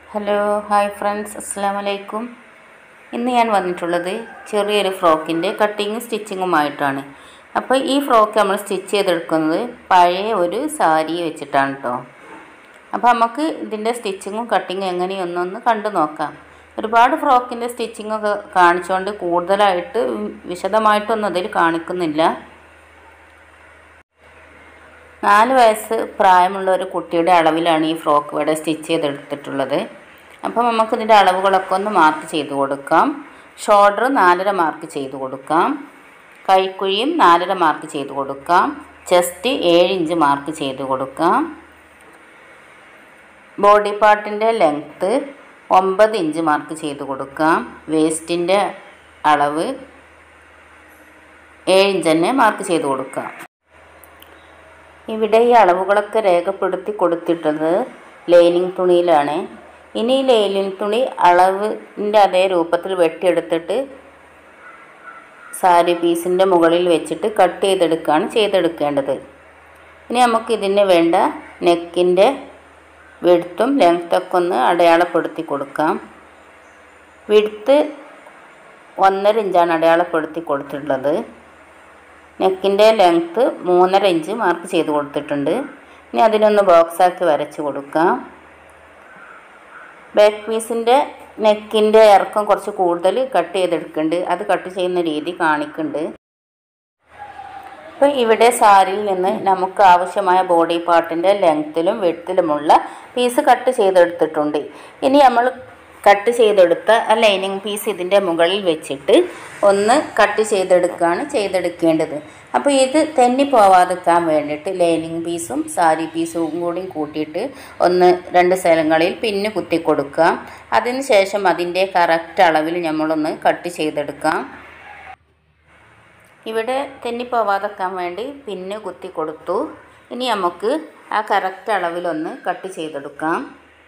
hello hi friends അസ്സാം വലൈക്കും ഇന്ന് ഞാൻ വന്നിട്ടുള്ളത് ചെറിയൊരു ഫ്രോക്കിൻ്റെ കട്ടിങ്ങും സ്റ്റിച്ചിങ്ങുമായിട്ടാണ് അപ്പോൾ ഈ ഫ്രോക്ക് നമ്മൾ സ്റ്റിച്ച് ചെയ്തെടുക്കുന്നത് പഴയ ഒരു സാരി വെച്ചിട്ടാണ് കേട്ടോ അപ്പോൾ നമുക്ക് ഇതിൻ്റെ സ്റ്റിച്ചിങ്ങും കട്ടിങ്ങും എങ്ങനെയൊന്നൊന്ന് കണ്ടു നോക്കാം ഒരുപാട് ഫ്രോക്കിൻ്റെ സ്റ്റിച്ചിങ്ങൊക്കെ കാണിച്ചുകൊണ്ട് കൂടുതലായിട്ട് വിശദമായിട്ടൊന്നും അതിൽ കാണിക്കുന്നില്ല നാല് വയസ്സ് പ്രായമുള്ള ഒരു കുട്ടിയുടെ അളവിലാണ് ഈ ഫ്രോക്ക് ഇവിടെ സ്റ്റിച്ച് ചെയ്തെടുത്തിട്ടുള്ളത് അപ്പോൾ നമുക്ക് ഇതിൻ്റെ അളവുകളൊക്കെ ഒന്ന് മാർക്ക് ചെയ്ത് കൊടുക്കാം ഷോൾഡർ നാലര മാർക്ക് ചെയ്ത് കൊടുക്കാം കൈക്കുഴിയും നാലര മാർക്ക് ചെയ്ത് കൊടുക്കാം ചെസ്റ്റ് ഏഴ് ഇഞ്ച് മാർക്ക് ചെയ്ത് കൊടുക്കാം ബോഡി പാർട്ടിൻ്റെ ലെങ്ത്ത് ഒമ്പത് ഇഞ്ച് മാർക്ക് ചെയ്ത് കൊടുക്കാം വേസ്റ്റിൻ്റെ അളവ് ഏഴ് ഇഞ്ച് തന്നെ മാർക്ക് ചെയ്ത് കൊടുക്കാം ഇവിടെ ഈ അളവുകളൊക്കെ രേഖപ്പെടുത്തി കൊടുത്തിട്ടുള്ളത് ലൈനിങ് തുണിയിലാണ് ഇനി ഈ ലൈനിങ് തുണി അളവിൻ്റെ അതേ രൂപത്തിൽ വെട്ടിയെടുത്തിട്ട് സാരി പീസിൻ്റെ മുകളിൽ വെച്ചിട്ട് കട്ട് ചെയ്തെടുക്കുകയാണ് ചെയ്തെടുക്കേണ്ടത് ഇനി നമുക്ക് ഇതിന് വേണ്ട നെക്കിൻ്റെ വിടുത്തും ലെങ്ത്തൊക്കെ ഒന്ന് അടയാളപ്പെടുത്തി കൊടുക്കാം വിടുത്ത് ഒന്നര ഇഞ്ചാണ് അടയാളപ്പെടുത്തി കൊടുത്തിട്ടുള്ളത് നെക്കിൻ്റെ ലെങ്ത്ത് മൂന്നര ഇഞ്ച് മാർക്ക് ചെയ്ത് കൊടുത്തിട്ടുണ്ട് ഇനി അതിനൊന്ന് ബോക്സാക്കി വരച്ച് കൊടുക്കാം ബാക്ക് പീസിൻ്റെ നെക്കിൻ്റെ ഇറക്കം കുറച്ച് കൂടുതൽ കട്ട് ചെയ്തെടുക്കുന്നുണ്ട് അത് കട്ട് ചെയ്യുന്ന രീതി കാണിക്കുന്നുണ്ട് അപ്പോൾ ഇവിടെ സാരിയിൽ നിന്ന് നമുക്ക് ആവശ്യമായ ബോഡി പാർട്ടിൻ്റെ ലെങ്ത്തിലും വെട്ടിലുമുള്ള പീസ് കട്ട് ചെയ്തെടുത്തിട്ടുണ്ട് ഇനി നമ്മൾ കട്ട് ചെയ്തെടുത്ത ആ ലൈനിങ് പീസ് ഇതിൻ്റെ മുകളിൽ വെച്ചിട്ട് ഒന്ന് കട്ട് ചെയ്തെടുക്കുകയാണ് ചെയ്തെടുക്കേണ്ടത് അപ്പോൾ ഇത് തെന്നി പോവാതിരിക്കാൻ വേണ്ടിയിട്ട് ലൈനിങ് പീസും സാരി പീസും കൂടി കൂട്ടിയിട്ട് ഒന്ന് രണ്ട് സ്ഥലങ്ങളിൽ പിന്ന് കുത്തി കൊടുക്കാം അതിന് ശേഷം അതിൻ്റെ കറക്റ്റ് അളവിൽ നമ്മളൊന്ന് കട്ട് ചെയ്തെടുക്കാം ഇവിടെ തെന്നിപ്പോവാതിരിക്കാൻ വേണ്ടി പിന്ന് കുത്തി കൊടുത്തു ഇനി നമുക്ക് ആ കറക്റ്റ് അളവിലൊന്ന് കട്ട് ചെയ്തെടുക്കാം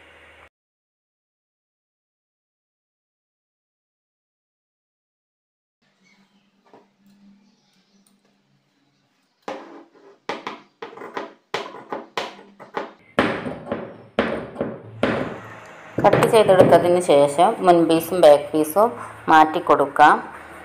കട്ട് ചെയ്തെടുത്തതിന് ശേഷം മുൻ പീസും ബാക്ക് പീസും മാറ്റി കൊടുക്കാം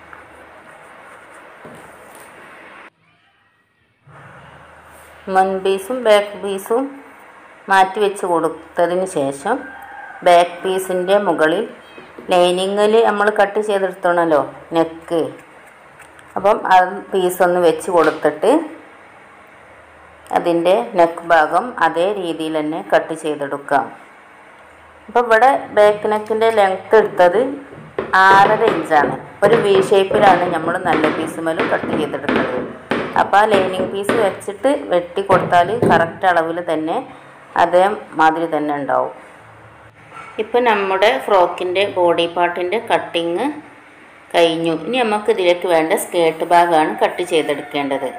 മുൻ പീസും ബാക്ക് പീസും മാറ്റി വെച്ച് കൊടുത്തതിന് ശേഷം ബാക്ക് പീസിൻ്റെ മുകളിൽ ലൈനിങ്ങിൽ നമ്മൾ കട്ട് ചെയ്തെടുത്തോണല്ലോ നെക്ക് അപ്പം ആ പീസൊന്ന് വെച്ച് കൊടുത്തിട്ട് അതിൻ്റെ നെക്ക് ഭാഗം അതേ രീതിയിൽ തന്നെ കട്ട് ചെയ്തെടുക്കാം അപ്പോൾ ഇവിടെ ബാക്ക് നെക്കിൻ്റെ ലെങ്ത്ത് എടുത്തത് ആറര ഇഞ്ചാണ് ഒരു വി ഷേപ്പിലാണ് നമ്മൾ നല്ല പീസുമേലും കട്ട് ചെയ്തെടുക്കുന്നത് അപ്പോൾ ആ ലൈനിങ് പീസ് വെച്ചിട്ട് വെട്ടി കൊടുത്താൽ കറക്റ്റ് അളവിൽ തന്നെ അതേ മാതിരി തന്നെ ഉണ്ടാവും ഇപ്പം നമ്മുടെ ഫ്രോക്കിൻ്റെ ബോഡി പാർട്ടിൻ്റെ കട്ടിങ് കഴിഞ്ഞു ഇനി നമുക്ക് ഇതിലേക്ക് വേണ്ട സ്കേർട്ട് ഭാഗമാണ് കട്ട് ചെയ്തെടുക്കേണ്ടത്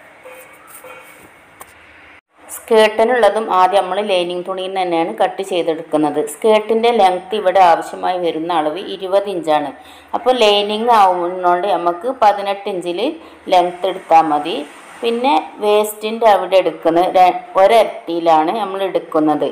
സ്കേർട്ടിനുള്ളതും ആദ്യം നമ്മൾ ലൈനിങ് തുണിയിൽ നിന്ന് തന്നെയാണ് കട്ട് ചെയ്തെടുക്കുന്നത് സ്കേർട്ടിൻ്റെ ലെങ്ത്ത് ഇവിടെ ആവശ്യമായി വരുന്ന അളവ് ഇരുപത് ഇഞ്ചാണ് അപ്പോൾ ലൈനിങ് ആവുന്നതുകൊണ്ട് നമുക്ക് പതിനെട്ട് ഇഞ്ചിൽ ലെങ്ത്ത് എടുത്താൽ മതി പിന്നെ വേസ്റ്റിൻ്റെ അവിടെ എടുക്കുന്നത് ഒരട്ടിയിലാണ് നമ്മൾ എടുക്കുന്നത്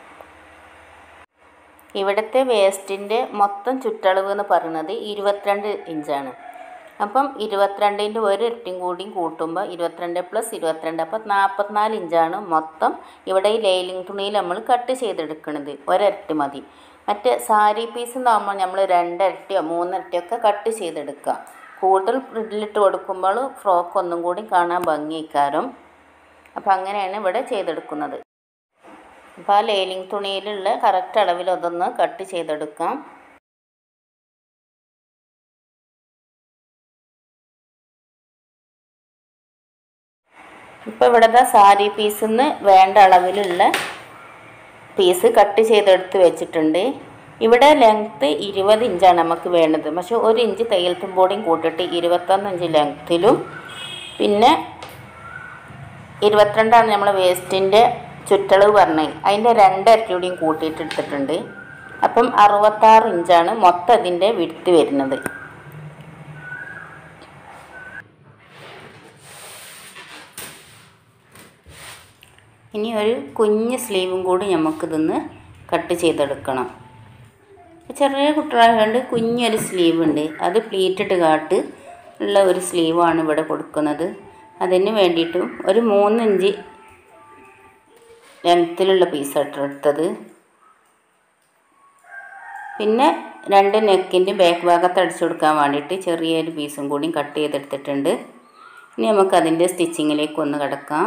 ഇവിടുത്തെ വേസ്റ്റിൻ്റെ മൊത്തം ചുറ്റളവ് എന്ന് പറയുന്നത് ഇരുപത്തിരണ്ട് ഇഞ്ചാണ് അപ്പം ഇരുപത്തിരണ്ടിൻ്റെ ഒരു ഇരട്ടിയും കൂടിയും കൂട്ടുമ്പോൾ ഇരുപത്തിരണ്ട് പ്ലസ് ഇരുപത്തിരണ്ട് അപ്പം നാൽപ്പത്തിനാല് ഇഞ്ചാണ് മൊത്തം ഇവിടെ ഈ ലൈലിംഗ് തുണിയിൽ നമ്മൾ കട്ട് ചെയ്തെടുക്കുന്നത് ഒരട്ടി മതി മറ്റേ സാരി പീസ് എന്നാകുമ്പോൾ നമ്മൾ രണ്ടരട്ടിയോ മൂന്നരട്ടിയോ ഒക്കെ കട്ട് ചെയ്തെടുക്കുക കൂടുതൽ ഫ്രിഡിലിട്ട് കൊടുക്കുമ്പോൾ ഫ്രോക്ക് ഒന്നും കൂടി കാണാൻ ഭംഗിക്കാരും അപ്പം അങ്ങനെയാണ് ഇവിടെ ചെയ്തെടുക്കുന്നത് അപ്പോൾ ആ ലൈലിംഗ് തുണിയിലുള്ള കറക്റ്റ് അളവിൽ അതൊന്ന് കട്ട് ചെയ്തെടുക്കാം ഇപ്പോൾ ഇവിടുത്തെ സാരി പീസിൽ നിന്ന് വേണ്ട അളവിലുള്ള പീസ് കട്ട് ചെയ്തെടുത്ത് വെച്ചിട്ടുണ്ട് ഇവിടെ ലെങ്ത്ത് ഇരുപത് ഇഞ്ചാണ് നമുക്ക് വേണ്ടത് പക്ഷെ ഒരു ഇഞ്ച് തയ്യൽ തുമ്പോടിയും കൂട്ടിയിട്ട് ഇരുപത്തൊന്ന് ഇഞ്ച് ലെങ്ത്തിലും പിന്നെ ഇരുപത്തിരണ്ടാണ് നമ്മൾ വേസ്റ്റിൻ്റെ ചുറ്റളവ് പറഞ്ഞത് അതിൻ്റെ രണ്ടരട്ടിയുടെയും കൂട്ടിയിട്ട് എടുത്തിട്ടുണ്ട് അപ്പം അറുപത്താറ് ഇഞ്ചാണ് മൊത്തം ഇതിൻ്റെ വിടുത്ത് വരുന്നത് ഇനി ഒരു കുഞ്ഞ് സ്ലീവും കൂടി നമുക്കിതൊന്ന് കട്ട് ചെയ്തെടുക്കണം ചെറിയ കുട്ടികളായതുകൊണ്ട് കുഞ്ഞൊരു സ്ലീവ് ഉണ്ട് അത് പ്ലീറ്റിട്ട് കാട്ട് ഉള്ള ഒരു സ്ലീവാണ് ഇവിടെ കൊടുക്കുന്നത് അതിന് വേണ്ടിയിട്ടും ഒരു മൂന്ന് ഇഞ്ച് ലെങ്ത്തിലുള്ള പീസാണ് എടുത്തത് പിന്നെ രണ്ട് നെക്കിൻ്റെ ബാക്ക് ഭാഗത്ത് അടിച്ചു കൊടുക്കാൻ വേണ്ടിയിട്ട് ചെറിയൊരു പീസും കൂടി കട്ട് ചെയ്തെടുത്തിട്ടുണ്ട് ഇനി നമുക്ക് അതിൻ്റെ സ്റ്റിച്ചിങ്ങിലേക്ക് ഒന്ന് കിടക്കാം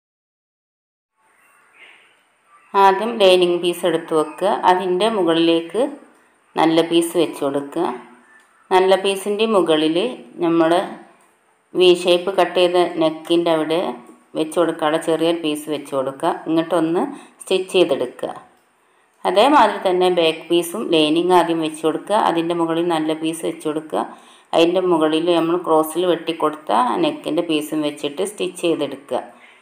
ആദ്യം ലൈനിങ് പീസ് എടുത്ത് വെക്കുക അതിൻ്റെ മുകളിലേക്ക് നല്ല പീസ് വെച്ച് കൊടുക്കുക നല്ല പീസിൻ്റെ മുകളിൽ നമ്മൾ വി ഷേപ്പ് കട്ട് ചെയ്ത നെക്കിൻ്റെ അവിടെ വെച്ച് കൊടുക്കാനുള്ള ചെറിയൊരു പീസ് വെച്ച് കൊടുക്കുക ഇങ്ങോട്ടൊന്ന് സ്റ്റിച്ച് ചെയ്തെടുക്കുക അതേമാതിരി തന്നെ ബാക്ക് പീസും ലൈനിങ് ആദ്യം വെച്ച് കൊടുക്കുക അതിൻ്റെ മുകളിൽ നല്ല പീസ് വെച്ച് കൊടുക്കുക അതിൻ്റെ മുകളിൽ നമ്മൾ ക്രോസിൽ വെട്ടിക്കൊടുത്ത നെക്കിൻ്റെ പീസും വെച്ചിട്ട് സ്റ്റിച്ച് ചെയ്തെടുക്കുക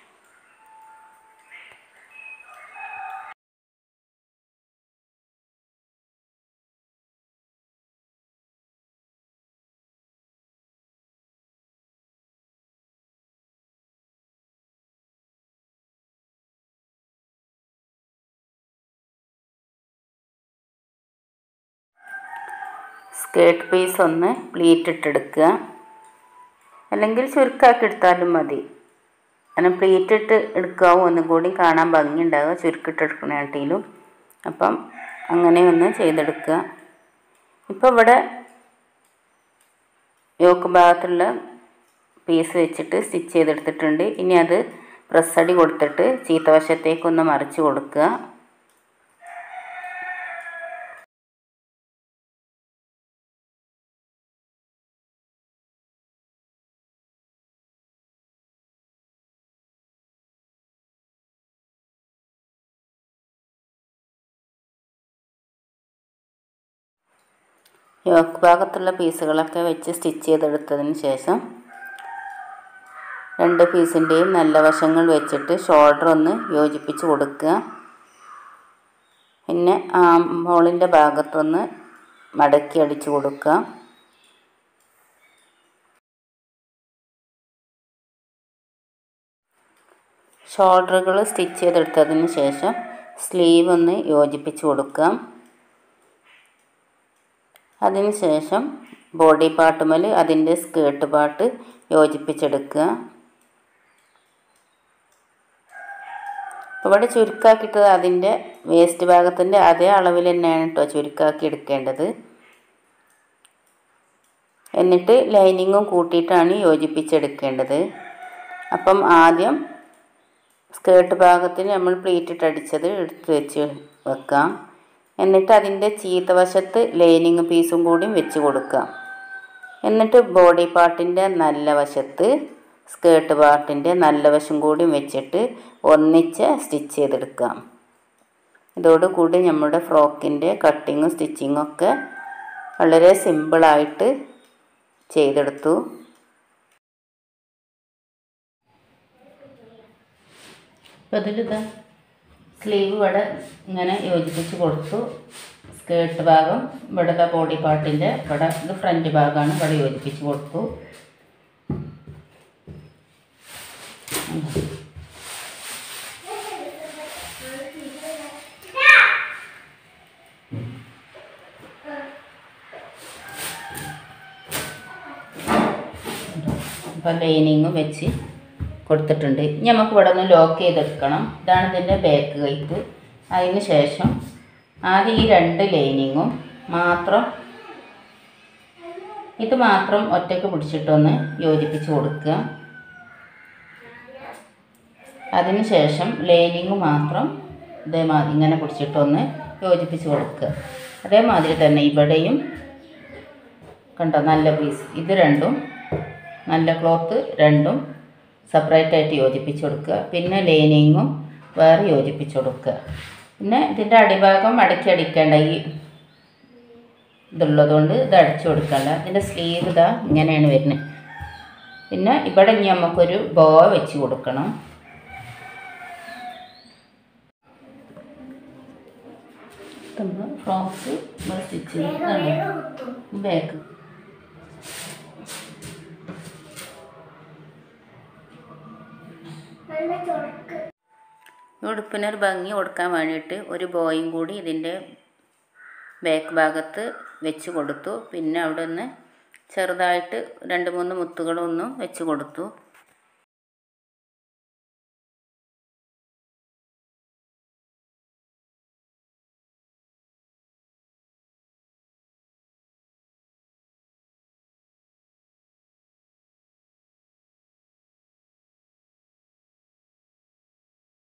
സ്കേർട്ട് പീസ് ഒന്ന് പ്ലീറ്റ് ഇട്ടെടുക്കുക അല്ലെങ്കിൽ ചുരുക്കാക്കി എടുത്താലും മതി കാരണം പ്ലീറ്റ് ഇട്ട് എടുക്കാവും ഒന്നും കൂടി കാണാൻ ഭംഗിയുണ്ടാവുക ചുരുക്കിട്ടെടുക്കണാട്ടിലും അപ്പം അങ്ങനെ ഒന്ന് ചെയ്തെടുക്കുക ഇപ്പോൾ ഇവിടെ യോക്ക് ഭാഗത്തുള്ള പീസ് വെച്ചിട്ട് സ്റ്റിച്ച് ചെയ്തെടുത്തിട്ടുണ്ട് ഇനി അത് പ്രസ്സടി കൊടുത്തിട്ട് ചീത്തവശത്തേക്കൊന്ന് മറിച്ച് കൊടുക്കുക യോക്ക് ഭാഗത്തുള്ള പീസുകളൊക്കെ വെച്ച് സ്റ്റിച്ച് ചെയ്തെടുത്തതിന് ശേഷം രണ്ട് പീസിൻ്റെയും നല്ല വശങ്ങൾ വെച്ചിട്ട് ഷോൾഡർ ഒന്ന് യോജിപ്പിച്ച് കൊടുക്കുക പിന്നെ ആം ഹോളിൻ്റെ ഭാഗത്തൊന്ന് മടക്കി അടിച്ച് കൊടുക്കുക ഷോൾഡറുകൾ സ്റ്റിച്ച് ചെയ്തെടുത്തതിന് ശേഷം സ്ലീവ് ഒന്ന് യോജിപ്പിച്ച് കൊടുക്കാം അതിന് ശേഷം ബോഡി പാർട്ടുമേൽ അതിൻ്റെ സ്കേർട്ട് പാർട്ട് യോജിപ്പിച്ചെടുക്കുക ഇവിടെ ചുരുക്കാക്കിയിട്ടത് അതിൻ്റെ വേസ്റ്റ് ഭാഗത്തിൻ്റെ അതേ അളവിൽ തന്നെയാണ് കേട്ടോ ചുരുക്കാക്കി എടുക്കേണ്ടത് എന്നിട്ട് ലൈനിങ്ങും കൂട്ടിയിട്ടാണ് യോജിപ്പിച്ചെടുക്കേണ്ടത് അപ്പം ആദ്യം സ്കേർട്ട് ഭാഗത്തിന് നമ്മൾ പ്ലീറ്റ് ഇട്ട് അടിച്ചത് എടുത്ത് വെച്ച് വെക്കാം എന്നിട്ട് അതിൻ്റെ ചീത്തവശത്ത് ലൈനിങ് പീസും കൂടി വെച്ച് കൊടുക്കാം എന്നിട്ട് ബോഡി പാർട്ടിൻ്റെ നല്ല വശത്ത് സ്കേർട്ട് പാർട്ടിൻ്റെ നല്ല വശം കൂടി വെച്ചിട്ട് ഒന്നിച്ച് സ്റ്റിച്ച് ചെയ്തെടുക്കാം ഇതോടുകൂടി നമ്മുടെ ഫ്രോക്കിൻ്റെ കട്ടിങ്ങും സ്റ്റിച്ചിങ്ങും ഒക്കെ വളരെ സിമ്പിളായിട്ട് ചെയ്തെടുത്തു അപ്പോൾ അതിലിതാ സ്ലീവ് ഇവിടെ ഇങ്ങനെ യോജിപ്പിച്ച് കൊടുത്തു സ്കേർട്ട് ഭാഗം ഇവിടുത്തെ ബോഡി പാർട്ടിൻ്റെ ഇവിടെ ഇത് ഫ്രണ്ട് ഭാഗമാണ് ഇവിടെ യോജിപ്പിച്ച് കൊടുത്തു അപ്പോൾ ലൈനിങ്ങും വെച്ച് കൊടുത്തിട്ടുണ്ട് ഇനി നമുക്ക് ഇവിടെ ഒന്ന് ലോക്ക് ചെയ്തെടുക്കണം ഇതാണ് ഇതിൻ്റെ ബാക്ക് കൈത്ത് അതിന് ശേഷം ആദ്യം ഈ രണ്ട് ലൈനിങ്ങും മാത്രം ഇത് മാത്രം ഒറ്റയ്ക്ക് പിടിച്ചിട്ടൊന്ന് യോജിപ്പിച്ച് കൊടുക്കുക അതിന് ശേഷം ലൈനിങ് മാത്രം ഇതേമാതിരി ഇങ്ങനെ പിടിച്ചിട്ടൊന്ന് യോജിപ്പിച്ച് കൊടുക്കുക അതേമാതിരി തന്നെ ഇവിടെയും കണ്ടോ നല്ല പീസ് ഇത് രണ്ടും നല്ല ക്ലോത്ത് രണ്ടും സെപ്പറേറ്റ് ആയിട്ട് യോജിപ്പിച്ച് കൊടുക്കുക പിന്നെ ലൈനിങ്ങും വേറെ യോജിപ്പിച്ച് കൊടുക്കുക പിന്നെ ഇതിൻ്റെ അടിഭാഗം മടക്കി അടിക്കേണ്ട ഈ ഇതുള്ളതുകൊണ്ട് ഇത് അടിച്ചു കൊടുക്കണ്ട ഇതിൻ്റെ സ്ലീവ് ഇതാ ഇങ്ങനെയാണ് വരുന്നത് പിന്നെ ഇവിടെ ഇനി നമുക്കൊരു ബോ വെച്ച് കൊടുക്കണം നമ്മൾ ഫ്രോക്സ് സ്റ്റിച്ച് ചെയ്ത് ബാക്ക് ഉടുപ്പിനൊരു ഭംഗി കൊടുക്കാൻ വേണ്ടിയിട്ട് ഒരു ബോയും കൂടി ഇതിൻ്റെ ബാക്ക് ഭാഗത്ത് വെച്ച് കൊടുത്തു പിന്നെ അവിടെ നിന്ന് ചെറുതായിട്ട് രണ്ട് മൂന്ന് മുത്തുകളൊന്നും വെച്ച് കൊടുത്തു